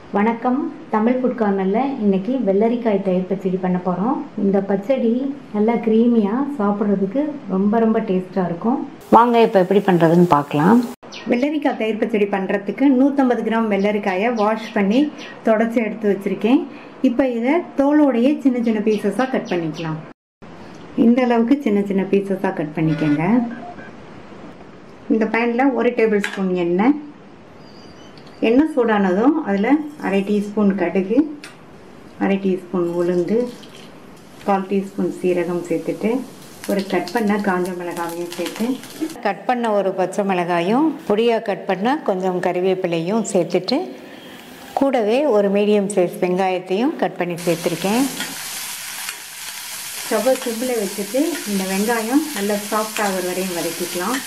வணக்கம் தமிழ் ஃபுட் கார்னரில் இன்னைக்கு வெள்ளரிக்காய் தயிர் பச்சடி பண்ண போகிறோம் இந்த பச்சடி நல்லா க்ரீமியாக சாப்பிட்றதுக்கு ரொம்ப ரொம்ப டேஸ்ட்டாக இருக்கும் வாங்க இப்போ எப்படி பண்ணுறதுன்னு பார்க்கலாம் வெள்ளரிக்காய் தயிர் பச்சடி பண்ணுறதுக்கு நூற்றம்பது கிராம் வெள்ளரிக்காயை வாஷ் பண்ணி தொடச்சி எடுத்து வச்சுருக்கேன் இப்போ இதை தோலோடையே சின்ன சின்ன பீசஸாக கட் பண்ணிக்கலாம் இந்த அளவுக்கு சின்ன சின்ன பீசஸாக கட் பண்ணிக்கோங்க இந்த பேனில் ஒரு டேபிள் ஸ்பூன் எண்ணெய் எண்ணெய் சூடானதும் அதில் அரை டீஸ்பூன் கடுகு அரை டீஸ்பூன் உளுந்து கால் டீஸ்பூன் சீரகம் சேர்த்துட்டு ஒரு கட் பண்ண காஞ்ச மிளகாயும் சேர்த்து கட் பண்ண ஒரு பச்சை மிளகாயும் பொடியாக கட் பண்ண கொஞ்சம் கறிவேப்பிலையும் சேர்த்துட்டு கூடவே ஒரு மீடியம் சைஸ் வெங்காயத்தையும் கட் பண்ணி சேர்த்துருக்கேன் ஸ்டவ்வை சிம்பில் வச்சுட்டு இந்த வெங்காயம் நல்லா சாஃப்ட் ஆகிற வரையும் வதக்கிக்கலாம்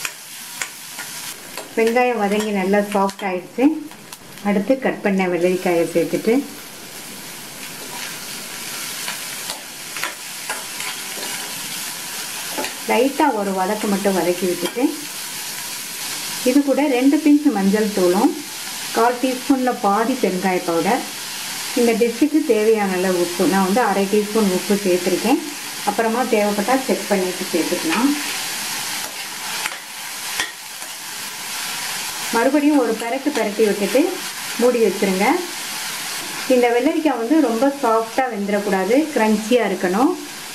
வெங்காயம் வதங்கி நல்லா சாஃப்ட் ஆயிடுச்சு அடுத்து கட் பண்ண வெள்ளரிக்காயை சேர்த்துட்டு லைட்டாக ஒரு வதக்கு மட்டும் வதக்கி விட்டுட்டு இது கூட ரெண்டு பிஞ்ச் மஞ்சள் தூளும் கால் டீஸ்பூனில் பாதி பெருங்காய பவுடர் இந்த டிஷ்ஷுக்கு தேவையான அளவு உப்பு நான் வந்து அரை டீஸ்பூன் உப்பு சேர்த்துருக்கேன் அப்புறமா தேவைப்பட்டால் செக் பண்ணிட்டு சேர்த்துக்கலாம் மறுபடியும் ஒரு பெரட்டு பெரட்டி விட்டுட்டு மூடி வச்சுருங்க இந்த வெள்ளரிக்காய் வந்து ரொம்ப சாஃப்டாக வெந்துடக்கூடாது க்ரன்ச்சியாக இருக்கணும்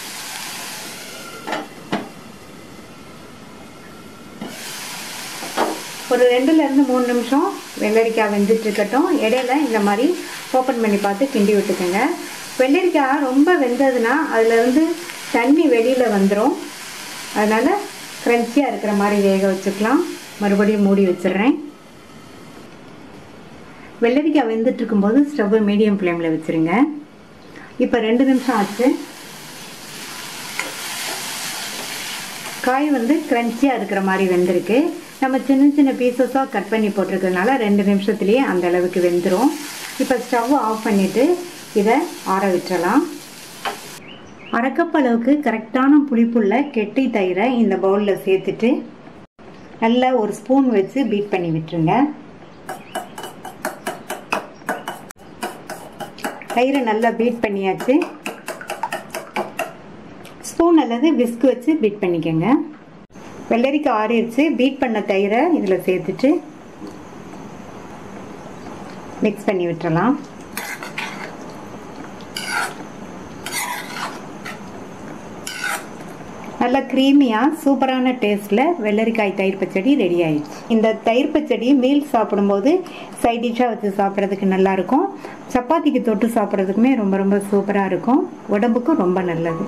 ஒரு ரெண்டுலேருந்து மூணு நிமிஷம் வெள்ளரிக்காய் வெந்துட்டு இருக்கட்டும் இடையில இந்த மாதிரி ஓப்பன் பண்ணி பார்த்து கிண்டி விட்டுக்கோங்க வெள்ளரிக்காய் ரொம்ப வெந்ததுன்னா அதுலேருந்து தண்ணி வெளியில் வந்துடும் அதனால் க்ரன்ச்சியாக இருக்கிற மாதிரி வேக வச்சுக்கலாம் மறுபடியும் மூடி வச்சிடுறேன் வெள்ளரிக்காய் வெந்துட்டு இருக்கும்போது ஸ்டவ் மீடியம் ஃப்ளேமில் வச்சுருங்க இப்போ ரெண்டு நிமிஷம் ஆச்சு காய் வந்து க்ரன்ச்சியாக இருக்கிற மாதிரி வெந்திருக்கு நம்ம சின்ன சின்ன பீசஸாக கட் பண்ணி போட்டிருக்கிறதுனால ரெண்டு நிமிஷத்துலேயே அந்த அளவுக்கு வெந்துடும் இப்போ ஸ்டவ் ஆஃப் பண்ணிவிட்டு இதை ஆற விட்டுறலாம் அரைக்கப் அளவுக்கு கரெக்டான புளிப்புள்ள கெட்டி தயிரை இந்த பவுலில் சேர்த்துட்டு நல்லா ஒரு ஸ்பூன் வச்சு பீட் பண்ணி விட்டுருங்க தயிரை நல்லா பீட் பண்ணியாச்சு ஸ்பூன் அல்லது விஸ்க் வச்சு பீட் பண்ணிக்கோங்க வெள்ளரிக்காய் ஆறிடுச்சு பீட் பண்ண தயிரை இதில் சேர்த்துட்டு மிக்ஸ் பண்ணி விட்டுறலாம் நல்ல க்ரீமியாக சூப்பரான டேஸ்ட்டில் வெள்ளரிக்காய் தயிர் பச்சடி ரெடி ஆயிடுச்சு இந்த தயிர் பச்சடி மீல் சாப்பிடும்போது சைட் டிஷ்ஷாக வச்சு சாப்பிட்றதுக்கு நல்லாயிருக்கும் சப்பாத்திக்கு தொட்டு சாப்பிட்றதுக்குமே ரொம்ப ரொம்ப சூப்பராக இருக்கும் உடம்புக்கும் ரொம்ப நல்லது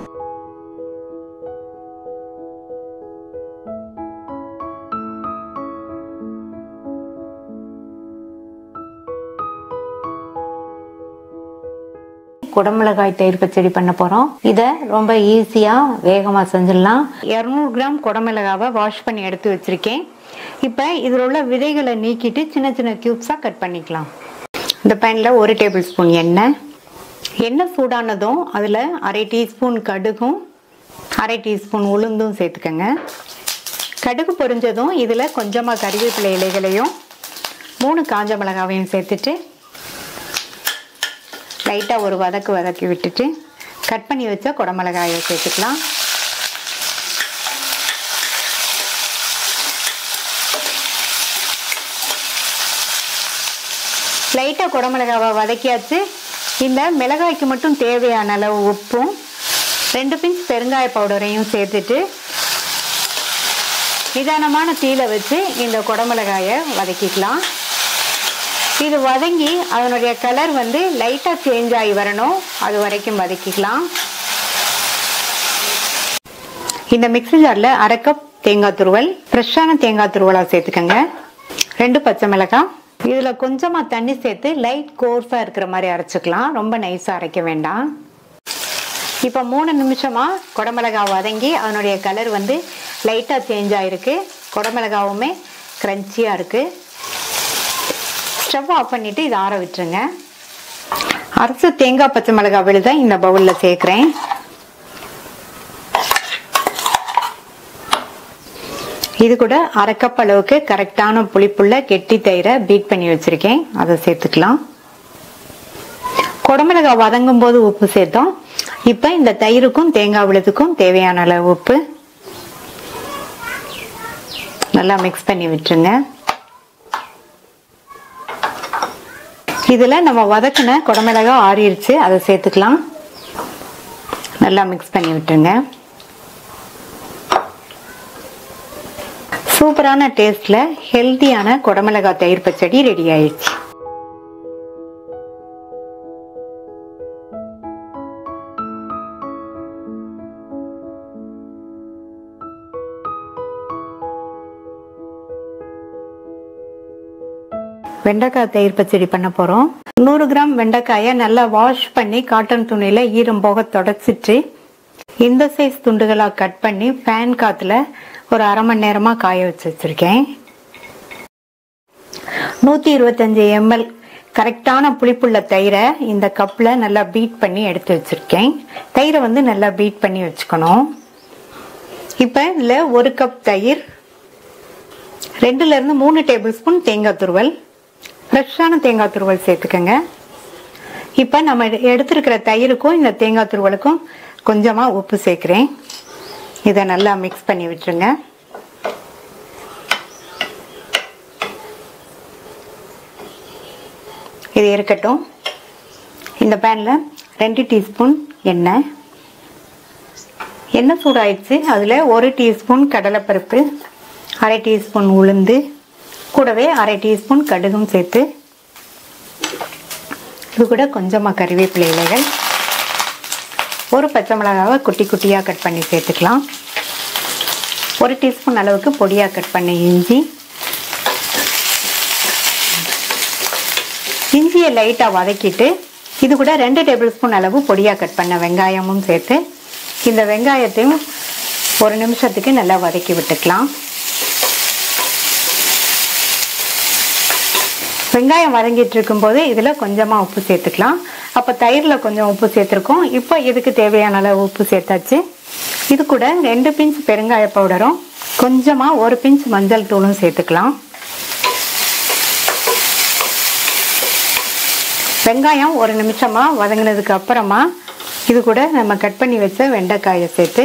குடமிளகாய் தயிர் பச்சடி பண்ண போகிறோம் இதை ரொம்ப ஈஸியாக வேகமாக செஞ்சிடலாம் இரநூறு கிராம் குடமிளகாவை வாஷ் பண்ணி எடுத்து வச்சுருக்கேன் இப்போ இதில் உள்ள விதைகளை நீக்கிட்டு சின்ன சின்ன க்யூப்ஸாக கட் பண்ணிக்கலாம் இந்த பேனில் ஒரு டேபிள் ஸ்பூன் எண்ணெய் எண்ணெய் சூடானதும் அதில் அரை டீஸ்பூன் கடுகும் அரை டீஸ்பூன் உளுந்தும் சேர்த்துக்கோங்க கடுகு பொரிஞ்சதும் இதில் கொஞ்சமாக கறிவேப்பிலை இலைகளையும் மூணு காஞ்ச மிளகாவையும் சேர்த்துட்டு லைட்டாக ஒரு வதக்கு வதக்கி விட்டுட்டு கட் பண்ணி வச்ச குடமிளகாயை சேர்த்துக்கலாம் லைட்டாக குடமிளகாவை வதக்கியாச்சு இந்த மிளகாய்க்கு மட்டும் தேவையான அளவு உப்பும் ரெண்டு பிஞ்ச் பெருங்காய பவுடரையும் சேர்த்துட்டு நிதானமான தீயில வச்சு இந்த குடமிளகாயை வதக்கிக்கலாம் இது வதங்கி அதனுடைய கலர் வந்து லைட்டாக சேஞ்ச் ஆகி வரணும் அது வரைக்கும் வதக்கிக்கலாம் இந்த மிக்ஸி ஜாரில் அரை கப் தேங்காய் துருவல் ஃப்ரெஷ்ஷான தேங்காய் துருவலாக சேர்த்துக்கோங்க ரெண்டு பச்சை மிளகாய் இதில் கொஞ்சமாக தண்ணி சேர்த்து லைட் கோர்ஸாக இருக்கிற மாதிரி அரைச்சிக்கலாம் ரொம்ப நைஸாக அரைக்க வேண்டாம் இப்போ மூணு நிமிஷமாக குடமிளகா வதங்கி அதனுடைய கலர் வந்து லைட்டாக சேஞ்ச் ஆகிருக்கு குடமிளகாவுமே க்ரன்ச்சியாக இருக்குது ஸ்டவ் ஆஃப் பண்ணிவிட்டு இதை ஆற விட்டுருங்க அரைச்ச தேங்காய் பச்சை மிளகாய் விழுத இந்த பவுலில் சேர்க்குறேன் இது கூட அரை கப் அளவுக்கு கரெக்டான புளிப்புள்ள கெட்டி தயிரை பீட் பண்ணி வச்சிருக்கேன் அதை சேர்த்துக்கலாம் குடமிளகாய் வதங்கும் போது உப்பு சேர்த்தோம் இப்போ இந்த தயிருக்கும் தேங்காய் விழுதுக்கும் தேவையான அளவு உப்பு நல்லா மிக்ஸ் பண்ணி விட்டுருங்க இதில் நம்ம வதக்கின குடமிளகாய் ஆறிடுச்சு அதை சேர்த்துக்கலாம் நல்லா மிக்ஸ் பண்ணி விட்டுருங்க சூப்பரான டேஸ்ட்ல ஹெல்த்தியான குடமிளகாய் தயிர் பச்சடி ரெடி ஆயிடுச்சு வெண்டைக்காய் தயிர் பச்சடி பண்ண போறோம் நூறு கிராம் வெண்டைக்காயை நல்லா வாஷ் பண்ணி காட்டன் துணியில ஈரம் போக தொடச்சிட்டு இந்த சைஸ் துண்டுகளா கட் பண்ணி ஃபேன் காத்துல ஒரு அரை மணி நேரமா காய வச்சு வச்சிருக்கேன் நூத்தி இருபத்தஞ்சு எம்எல் கரெக்டான புளிப்புள்ள தயிரை இந்த கப்ல நல்லா பீட் பண்ணி எடுத்து வச்சிருக்கேன் தயிரை வந்து நல்லா பீட் பண்ணி வச்சுக்கணும் இப்போ இதில் ஒரு கப் தயிர் ரெண்டுல இருந்து மூணு டேபிள் ஸ்பூன் தேங்காய் துருவல் ஃப்ரெஷ்ஷான தேங்காய் துருவல் சேர்த்துக்கோங்க இப்போ நம்ம எடுத்திருக்கிற தயிருக்கும் இந்த தேங்காய் துருவலுக்கும் கொஞ்சமாக உப்பு சேர்க்குறேன் இதை நல்லா மிக்ஸ் பண்ணி விட்டுருங்க இது இருக்கட்டும் இந்த பேனில் ரெண்டு டீஸ்பூன் எண்ணெய் எண்ணெய் சூடாயிடுச்சு அதில் ஒரு டீஸ்பூன் கடலைப்பருப்பு அரை டீஸ்பூன் உளுந்து கூடவே அரை டீஸ்பூன் கடுகும் சேர்த்து இது கூட கொஞ்சமாக கறிவேப்பிலை இலைகள் ஒரு பச்சை மிளகாவை குட்டி குட்டியாக கட் பண்ணி சேர்த்துக்கலாம் ஒரு டீஸ்பூன் அளவுக்கு பொடியாக கட் பண்ண இஞ்சி இஞ்சியை லைட்டாக வதக்கிட்டு இது கூட ரெண்டு டேபிள் ஸ்பூன் அளவு பொடியாக கட் பண்ண வெங்காயமும் சேர்த்து இந்த வெங்காயத்தையும் ஒரு நிமிஷத்துக்கு நல்லா வதக்கி விட்டுக்கலாம் வெங்காயம் வதங்கிட்டு இருக்கும்போது இதில் கொஞ்சமாக உப்பு சேர்த்துக்கலாம் அப்போ தயிரில் கொஞ்சம் உப்பு சேர்த்துருக்கோம் இப்போ இதுக்கு தேவையான அளவு உப்பு சேர்த்தாச்சு இது கூட ரெண்டு பிஞ்ச் பெருங்காய பவுடரும் கொஞ்சமாக ஒரு பிஞ்ச் மஞ்சள் தூளும் சேர்த்துக்கலாம் வெங்காயம் ஒரு நிமிஷமாக வதங்கினதுக்கு அப்புறமா இது கூட நம்ம கட் பண்ணி வச்ச வெண்டைக்காயை சேர்த்து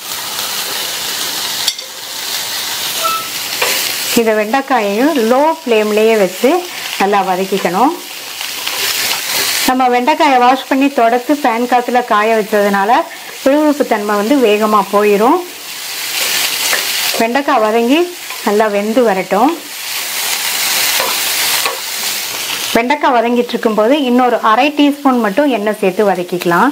இந்த வெண்டைக்காயையும் லோ ஃப்ளேம்லேயே வச்சு நல்லா வதக்கிக்கணும் நம்ம வெண்டைக்காயை வாஷ் பண்ணி தொடத்து ஃபேன் காற்றுல காய வச்சதுனால விழுவிப்பு தன்மை வந்து வேகமாக போயிடும் வெண்டைக்காய் வதங்கி நல்லா வெந்து வரட்டும் வெண்டைக்காய் வதங்கிட்டு இருக்கும்போது இன்னொரு அரை டீஸ்பூன் மட்டும் எண்ணெய் சேர்த்து வதக்கிக்கலாம்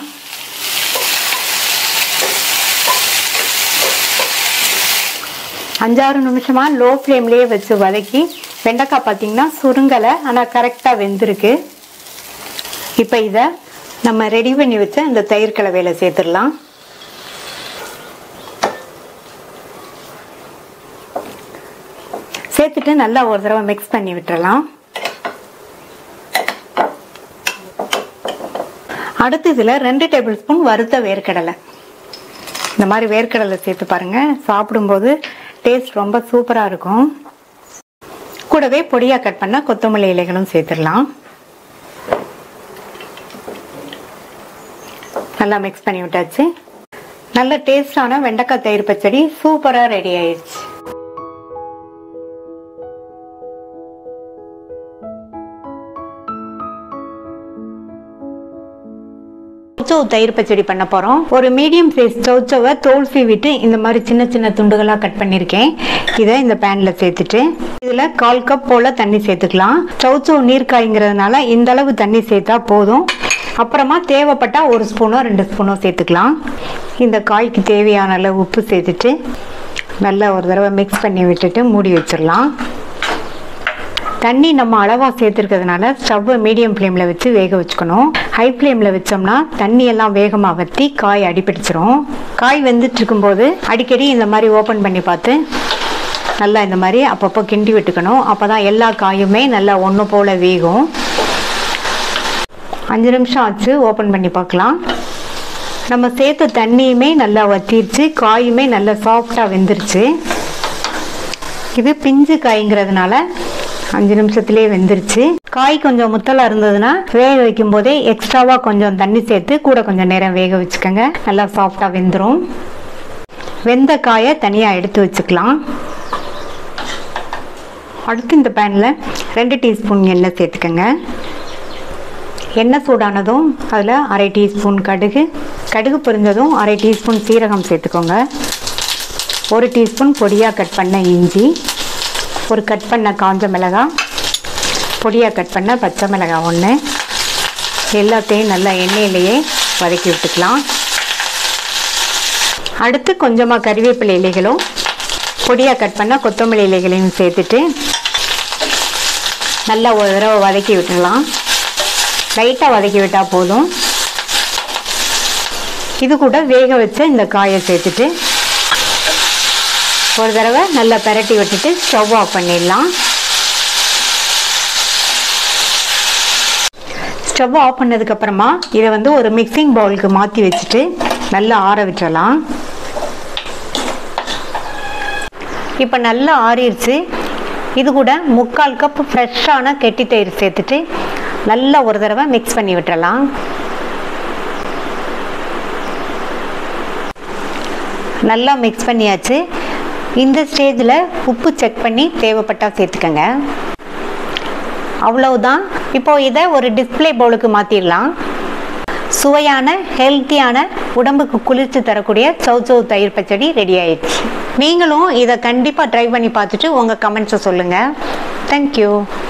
அஞ்சாறு நிமிஷமா லோ ஃப்ளேம்லேயே வச்சு வதக்கி வெண்டைக்காய் பார்த்தீங்கன்னா சுருங்கலை ஆனால் கரெக்டாக வெந்திருக்கு இப்போ இதை நம்ம ரெடி பண்ணி வச்ச இந்த தயிர் கலவையில் சேர்த்துடலாம் சேர்த்துட்டு நல்லா ஒரு தடவை மிக்ஸ் பண்ணி விட்டுறலாம் அடுத்து இதில் ரெண்டு டேபிள் ஸ்பூன் வறுத்த வேர்க்கடலை இந்த மாதிரி வேர்க்கடலை சேர்த்து பாருங்க சாப்பிடும்போது டேஸ்ட் ரொம்ப சூப்பராக இருக்கும் கூடவே பொடியாக கட் பண்ண கொத்தமல்லி இலைகளும் சேர்த்துடலாம் நல்லா மிக்ஸ் பண்ணி விட்டாச்சு நல்ல டேஸ்டான வெண்டைக்காய் தயிர் பச்சடி சூப்பராக ரெடி ஆயிடுச்சு சௌச்சவ் தயிர் பச்சடி பண்ண போகிறோம் ஒரு மீடியம் சைஸ் சௌச்சவை தோல் சீவிட்டு இந்த மாதிரி சின்ன சின்ன துண்டுகளாக கட் பண்ணியிருக்கேன் இதை இந்த பேனில் சேர்த்துட்டு இதில் கால் கப் போல் தண்ணி சேர்த்துக்கலாம் சௌச்சவ் நீர்க்காய்ங்கிறதுனால இந்த அளவு தண்ணி சேர்த்தா போதும் அப்புறமா தேவைப்பட்டா ஒரு ஸ்பூனோ ரெண்டு ஸ்பூனோ சேர்த்துக்கலாம் இந்த காய்க்கு தேவையான அளவு உப்பு சேர்த்துட்டு நல்லா ஒரு தடவை மிக்ஸ் பண்ணி விட்டுட்டு மூடி வச்சிடலாம் தண்ணி நம்ம அளவாக சேர்த்துருக்கிறதுனால ஸ்டவ்வை மீடியம் ஃப்ளேமில் வச்சு வேக வச்சுக்கணும் ஹை ஃப்ளேமில் வச்சோம்னா தண்ணி எல்லாம் வேகமாக வற்றி காய் அடிப்பிடிச்சிரும் காய் வெந்துட்டு இருக்கும்போது அடிக்கடி இந்த மாதிரி ஓப்பன் பண்ணி பார்த்து நல்லா இந்த மாதிரி அப்பப்போ கிண்டி விட்டுக்கணும் அப்போ தான் எல்லா காயுமே நல்லா ஒன்று போல் வேகும் அஞ்சு நிமிஷம் ஆச்சு ஓப்பன் பண்ணி பார்க்கலாம் நம்ம சேர்த்த தண்ணியுமே நல்லா வத்திருச்சு காயுமே நல்லா சாஃப்டாக வெந்துருச்சு இது பிஞ்சு காய்ங்கிறதுனால அஞ்சு நிமிஷத்துலேயே வெந்துருச்சு காய் கொஞ்சம் முத்தலா இருந்ததுன்னா வேக வைக்கும் போதே எக்ஸ்ட்ராவா கொஞ்சம் தண்ணி சேர்த்து கூட கொஞ்சம் நேரம் வேக வச்சுக்கோங்க நல்லா சாஃப்டா வெந்துடும் வெந்த காயை தனியாக எடுத்து வச்சுக்கலாம் அடுத்து இந்த பேனில் ரெண்டு டீஸ்பூன் எண்ணெய் சேர்த்துக்கோங்க எண்ணெய் சூடானதும் அதில் அரை டீஸ்பூன் கடுகு கடுகு பொரிஞ்சதும் அரை டீஸ்பூன் சீரகம் சேர்த்துக்கோங்க ஒரு டீஸ்பூன் பொடியாக கட் பண்ண இஞ்சி ஒரு கட் பண்ண காஞ்ச மிளகாய் பொடியாக கட் பண்ண பச்சை மிளகாய் ஒன்று எல்லாத்தையும் நல்லா எண்ணெயிலேயே வதக்கி விட்டுக்கலாம் அடுத்து கொஞ்சமாக கறிவேப்பிலை இலைகளும் பொடியாக கட் பண்ண கொத்தமல்லி இலைகளையும் சேர்த்துட்டு நல்லா ஒரு தடவை வதக்கி விட்டுடலாம் லைட்டாக வதக்கி விட்டால் போதும் இது கூட வேக வச்ச இந்த காயை சேர்த்துட்டு ஒரு தடவை நல்லா பெரட்டி விட்டுட்டு ஸ்டவ் ஆஃப் பண்ணிடலாம் ஸ்டவ் ஆஃப் பண்ணதுக்கப்புறமா இதை வந்து ஒரு மிக்சிங் பவுலுக்கு மாற்றி வச்சுட்டு நல்லா ஆற விட்டுறலாம் இப்போ நல்லா ஆறிடுச்சு இது கூட முக்கால் கப் ஃப்ரெஷ்ஷான கெட்டி தயிர் சேர்த்துட்டு நல்லா ஒரு தடவை மிக்ஸ் பண்ணி விட்டுறலாம் நல்லா மிக்ஸ் பண்ணியாச்சு இந்த ஸ்டேஜில் உப்பு செக் பண்ணி தேவைப்பட்டால் சேர்த்துக்கங்க அவ்வளவுதான் இப்போ இதை ஒரு டிஸ்ப்ளே பவுலுக்கு மாற்றிடலாம் சுவையான ஹெல்த்தியான உடம்புக்கு குளிர்ச்சி தரக்கூடிய சௌ சௌ தயிர் பச்சடி ரெடி ஆயிடுச்சு நீங்களும் இதை கண்டிப்பாக ட்ரை பண்ணி பார்த்துட்டு உங்கள் கமெண்ட்ஸை சொல்லுங்கள் தேங்க்யூ